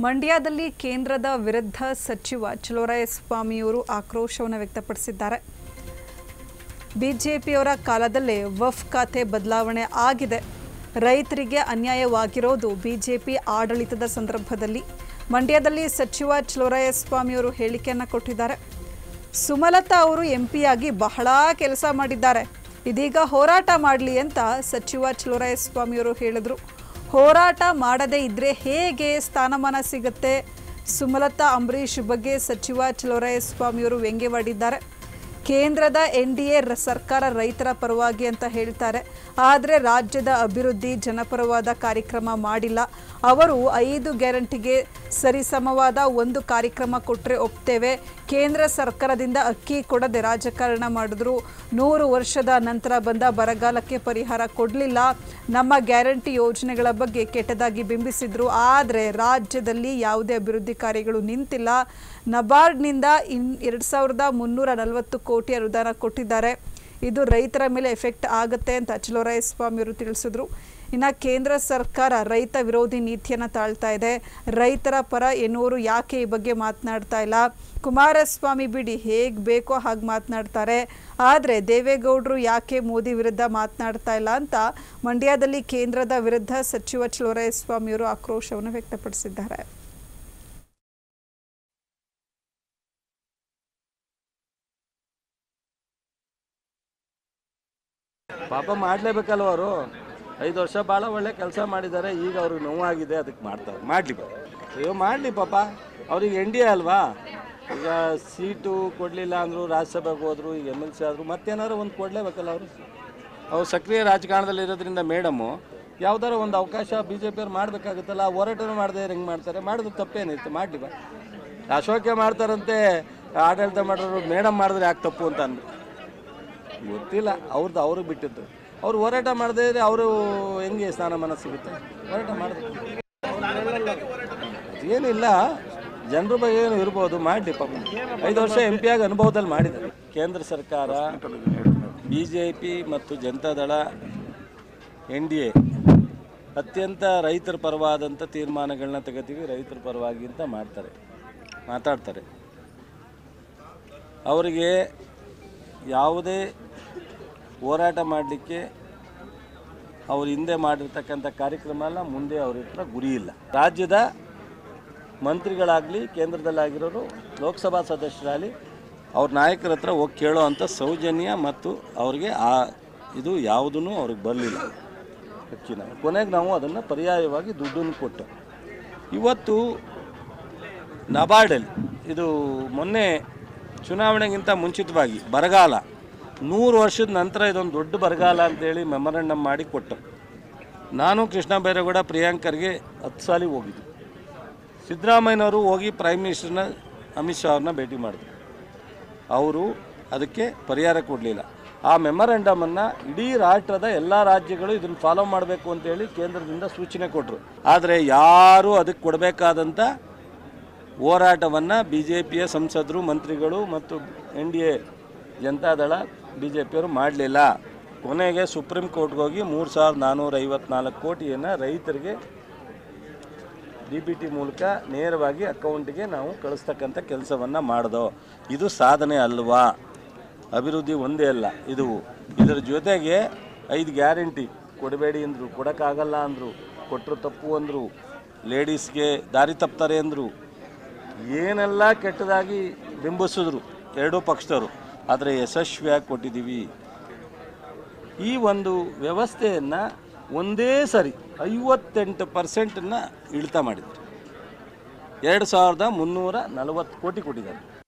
ಮಂಡ್ಯದಲ್ಲಿ ಕೇಂದ್ರದ ವಿರುದ್ಧ ಸಚಿವ ಚಲುವರಾಯಸ್ವಾಮಿಯವರು ಆಕ್ರೋಶವನ್ನು ವ್ಯಕ್ತಪಡಿಸಿದ್ದಾರೆ ಬಿಜೆಪಿಯವರ ಕಾಲದಲ್ಲೇ ವಫ್ ಖಾತೆ ಬದಲಾವಣೆ ಆಗಿದೆ ರೈತರಿಗೆ ಅನ್ಯಾಯವಾಗಿರೋದು ಬಿಜೆಪಿ ಆಡಳಿತದ ಸಂದರ್ಭದಲ್ಲಿ ಮಂಡ್ಯದಲ್ಲಿ ಸಚಿವ ಚಲುವರಾಯಸ್ವಾಮಿಯವರು ಹೇಳಿಕೆಯನ್ನು ಕೊಟ್ಟಿದ್ದಾರೆ ಸುಮಲತಾ ಅವರು ಎಂಪಿಯಾಗಿ ಬಹಳ ಕೆಲಸ ಮಾಡಿದ್ದಾರೆ ಇದೀಗ ಹೋರಾಟ ಮಾಡಲಿ ಅಂತ ಸಚಿವ ಚಲುವರಾಯಸ್ವಾಮಿಯವರು ಹೇಳಿದರು ಹೋರಾಟ ಮಾಡದೇ ಇದ್ರೆ ಹೇಗೆ ಸ್ಥಾನಮಾನ ಸಿಗುತ್ತೆ ಸುಮಲತಾ ಅಂಬರೀಷ್ ಬಗ್ಗೆ ಸಚಿವ ಚಲುವರಾಯಸ್ವಾಮಿಯವರು ವ್ಯಂಗ್ಯವಾಡಿದ್ದಾರೆ ಕೇಂದ್ರದ ಎನ್ ಡಿ ಎ ಸರ್ಕಾರ ರೈತರ ಪರವಾಗಿ ಅಂತ ಹೇಳ್ತಾರೆ ಆದರೆ ರಾಜ್ಯದ ಅಭಿವೃದ್ಧಿ ಜನಪರವಾದ ಕಾರ್ಯಕ್ರಮ ಮಾಡಿಲ್ಲ ಅವರು ಐದು ಗ್ಯಾರಂಟಿಗೆ ಸರಿಸಮವಾದ ಒಂದು ಕಾರ್ಯಕ್ರಮ ಕೊಟ್ಟರೆ ಒಪ್ತೇವೆ ಕೇಂದ್ರ ಸರ್ಕಾರದಿಂದ ಅಕ್ಕಿ ಕೊಡದೆ ರಾಜಕಾರಣ ಮಾಡಿದ್ರು ನೂರು ವರ್ಷದ ನಂತರ ಬಂದ ಬರಗಾಲಕ್ಕೆ ಪರಿಹಾರ ಕೊಡಲಿಲ್ಲ ನಮ್ಮ ಗ್ಯಾರಂಟಿ ಯೋಜನೆಗಳ ಬಗ್ಗೆ ಕೆಟ್ಟದಾಗಿ ಬಿಂಬಿಸಿದ್ರು ಆದರೆ ರಾಜ್ಯದಲ್ಲಿ ಯಾವುದೇ ಅಭಿವೃದ್ಧಿ ಕಾರ್ಯಗಳು ನಿಂತಿಲ್ಲ ನಬಾರ್ಡ್ನಿಂದ ಇನ್ ಎರಡು ಸಾವಿರದ ಮುನ್ನೂರ ನಲವತ್ತು ಕೋಟಿ ಅನುದಾನ ಕೊಟ್ಟಿದ್ದಾರೆ ಇದು ರೈತರ ಮೇಲೆ ಎಫೆಕ್ಟ್ ಆಗುತ್ತೆ ಅಂತ ಚಲುವರಾಯಸ್ವಾಮಿಯವರು ತಿಳಿಸಿದ್ರು ಇನ್ನು ಕೇಂದ್ರ ಸರ್ಕಾರ ರೈತ ವಿರೋಧಿ ನೀತಿಯನ್ನು ತಾಳ್ತಾ ಇದೆ ರೈತರ ಪರ ಎನ್ನುವರು ಯಾಕೆ ಈ ಬಗ್ಗೆ ಮಾತನಾಡ್ತಾ ಇಲ್ಲ ಕುಮಾರಸ್ವಾಮಿ ಬಿಡಿ ಹೇಗೆ ಬೇಕೋ ಹಾಗೆ ಮಾತನಾಡ್ತಾರೆ ಆದರೆ ದೇವೇಗೌಡರು ಯಾಕೆ ಮೋದಿ ವಿರುದ್ಧ ಮಾತನಾಡ್ತಾ ಇಲ್ಲ ಅಂತ ಮಂಡ್ಯದಲ್ಲಿ ಕೇಂದ್ರದ ವಿರುದ್ಧ ಸಚಿವ ಚಲುವರಾಯಸ್ವಾಮಿಯವರು ಆಕ್ರೋಶವನ್ನು ವ್ಯಕ್ತಪಡಿಸಿದ್ದಾರೆ ಪಾಪ ಮಾಡಲೇಬೇಕಲ್ವ ಅವರು ಐದು ವರ್ಷ ಭಾಳ ಒಳ್ಳೆ ಕೆಲಸ ಮಾಡಿದ್ದಾರೆ ಈಗ ಅವ್ರಿಗೆ ನೋವಾಗಿದೆ ಅದಕ್ಕೆ ಮಾಡ್ತಾರೆ ಮಾಡಲಿ ಅಯ್ಯೋ ಮಾಡಲಿ ಪಾಪ ಅವ್ರಿಗೆ ಎನ್ ಡಿ ಎ ಅಲ್ವಾ ಈಗ ಸೀಟು ಕೊಡಲಿಲ್ಲ ಅಂದರು ರಾಜ್ಯಸಭೆಗೆ ಹೋದ್ರು ಈಗ ಎಮ್ ಎಲ್ ಸಿ ಆದರು ಮತ್ತೇನಾದ್ರು ಒಂದು ಕೊಡಲೇಬೇಕಲ್ಲ ಅವರು ಅವ್ರು ಸಕ್ರಿಯ ರಾಜಕಾರಣದಲ್ಲಿ ಇರೋದ್ರಿಂದ ಮೇಡಮು ಯಾವ್ದಾರ ಒಂದು ಅವಕಾಶ ಬಿ ಜೆ ಪಿಯವ್ರು ಮಾಡಬೇಕಾಗುತ್ತಲ್ಲ ಹೋರಾಟನೂ ಮಾಡದೆ ಹೆಂಗೆ ಮಾಡ್ತಾರೆ ಮಾಡೋದು ತಪ್ಪೇನಿತ್ತು ಮಾಡಲಿ ಬಾ ಅಶೋಕೆ ಮಾಡ್ತಾರಂತೆ ಆಡಳಿತ ಮಾಡೋರು ಮೇಡಮ್ ಮಾಡಿದ್ರೆ ಯಾಕೆ ತಪ್ಪು ಅಂತ ಅಂದ್ರು ಗೊತ್ತಿಲ್ಲ ಅವ್ರದ್ದು ಅವ್ರಿಗೆ ಬಿಟ್ಟಿದ್ದು ಅವ್ರು ಹೋರಾಟ ಮಾಡದೇ ಇದ್ರೆ ಅವರು ಹೆಂಗೆ ಸ್ಥಾನಮಾನ ಸಿಗುತ್ತೆ ಹೋರಾಟ ಮಾಡಬೇಕು ಏನಿಲ್ಲ ಜನರ ಬಗ್ಗೆ ಏನು ಇರ್ಬೋದು ಮಾಡಲಿ ಪಾಪ ಐದು ವರ್ಷ ಎಂ ಪಿ ಆಗಿ ಅನುಭವದಲ್ಲಿ ಮಾಡಿದ್ದಾರೆ ಕೇಂದ್ರ ಸರ್ಕಾರ ಬಿ ಜೆ ಪಿ ಮತ್ತು ಜನತಾದಳ ಎನ್ ಡಿ ಎ ಅತ್ಯಂತ ರೈತರ ಪರವಾದಂಥ ತೀರ್ಮಾನಗಳನ್ನ ತಗೋತೀವಿ ರೈತರ ಪರವಾಗಿ ಅಂತ ಮಾಡ್ತಾರೆ ಮಾತಾಡ್ತಾರೆ ಅವರಿಗೆ ಯಾವುದೇ ಹೋರಾಟ ಮಾಡಲಿಕ್ಕೆ ಅವ್ರು ಹಿಂದೆ ಮಾಡಿರ್ತಕ್ಕಂಥ ಕಾರ್ಯಕ್ರಮ ಎಲ್ಲ ಮುಂದೆ ಅವ್ರ ಹತ್ರ ಗುರಿ ಇಲ್ಲ ರಾಜ್ಯದ ಮಂತ್ರಿಗಳಾಗಲಿ ಕೇಂದ್ರದಲ್ಲಾಗಿರೋರು ಲೋಕಸಭಾ ಸದಸ್ಯರಾಗಲಿ ಅವ್ರ ನಾಯಕರ ಹತ್ರ ಹೋಗಿ ಕೇಳೋ ಅಂಥ ಸೌಜನ್ಯ ಮತ್ತು ಅವ್ರಿಗೆ ಆ ಇದು ಯಾವುದೂ ಅವ್ರಿಗೆ ಬರಲಿಲ್ಲ ಅಕ್ಕಿನ ಕೊನೆಗೆ ನಾವು ಅದನ್ನು ಪರ್ಯಾಯವಾಗಿ ದುಡ್ಡನ್ನು ಕೊಟ್ಟು ಇವತ್ತು ನಬಾರ್ಡಲ್ಲಿ ಇದು ಮೊನ್ನೆ ಚುನಾವಣೆಗಿಂತ ಮುಂಚಿತವಾಗಿ ಬರಗಾಲ ನೂರು ವರ್ಷದ ನಂತರ ಇದೊಂದು ದೊಡ್ಡ ಬರಗಾಲ ಅಂತೇಳಿ ಮೆಮೊರಂಡಮ್ ಮಾಡಿ ಕೊಟ್ಟರು ನಾನು ಕೃಷ್ಣ ಬೈರೇಗೌಡ ಪ್ರಿಯಾಂಕರ್ಗೆ ಹತ್ತು ಸಾಲಿ ಹೋಗಿದ್ದೆ ಸಿದ್ದರಾಮಯ್ಯನವರು ಹೋಗಿ ಪ್ರೈಮ್ ಮಿನಿಸ್ಟರ್ನ ಅಮಿತ್ ಶಾ ಅವ್ರನ್ನ ಭೇಟಿ ಮಾಡಿದ್ರು ಅವರು ಅದಕ್ಕೆ ಪರಿಹಾರ ಕೊಡಲಿಲ್ಲ ಆ ಮೆಮೊರಂಡಮನ್ನು ಇಡೀ ರಾಷ್ಟ್ರದ ಎಲ್ಲ ರಾಜ್ಯಗಳು ಇದನ್ನು ಫಾಲೋ ಮಾಡಬೇಕು ಅಂತೇಳಿ ಕೇಂದ್ರದಿಂದ ಸೂಚನೆ ಕೊಟ್ಟರು ಆದರೆ ಯಾರೂ ಅದಕ್ಕೆ ಕೊಡಬೇಕಾದಂಥ ಹೋರಾಟವನ್ನು ಬಿ ಜೆ ಪಿಯ ಸಂಸದರು ಮಂತ್ರಿಗಳು ಮತ್ತು N D A Janata Dal B J ಪಿಯವರು ಮಾಡಲಿಲ್ಲ ಕೊನೆಗೆ ಸುಪ್ರೀಂ ಕೋರ್ಟ್ಗೆ ಹೋಗಿ ಮೂರು ಸಾವಿರದ ನಾನ್ನೂರ ಐವತ್ನಾಲ್ಕು ಕೋಟಿಯನ್ನು ರೈತರಿಗೆ ಡಿ ಬಿ ಟಿ ಮೂಲಕ ನೇರವಾಗಿ ಅಕೌಂಟಿಗೆ ನಾವು ಕಳಿಸ್ತಕ್ಕಂಥ ಕೆಲಸವನ್ನು ಮಾಡ್ದೋ ಇದು ಸಾಧನೆ ಅಲ್ವಾ ಅಭಿವೃದ್ಧಿ ಒಂದೇ ಅಲ್ಲ ಇದು ಇದರ ಜೊತೆಗೆ ಐದು ಗ್ಯಾರಂಟಿ ಕೊಡಬೇಡಿ ಅಂದರು ಕೊಡೋಕ್ಕಾಗಲ್ಲ ಅಂದರು ಕೊಟ್ಟರು ತಪ್ಪು ಅಂದರು ಲೇಡೀಸ್ಗೆ ದಾರಿ ತಪ್ತಾರೆ ಅಂದರು ಏನೆಲ್ಲ ಕೆಟ್ಟದಾಗಿ ಬಿಂಬಿಸಿದ್ರು ಎರಡೂ ಪಕ್ಷದವರು ಆದರೆ ಯಶಸ್ವಿಯಾಗಿ ಕೊಟ್ಟಿದ್ದೀವಿ ಈ ಒಂದು ವ್ಯವಸ್ಥೆಯನ್ನು ಒಂದೇ ಸರಿ ಐವತ್ತೆಂಟು ಪರ್ಸೆಂಟನ್ನು ಇಳಿತ ಮಾಡಿದ್ರು ಎರಡು ಸಾವಿರದ ಮುನ್ನೂರ ನಲವತ್ತು ಕೋಟಿ ಕೊಟ್ಟಿದ್ದಾರೆ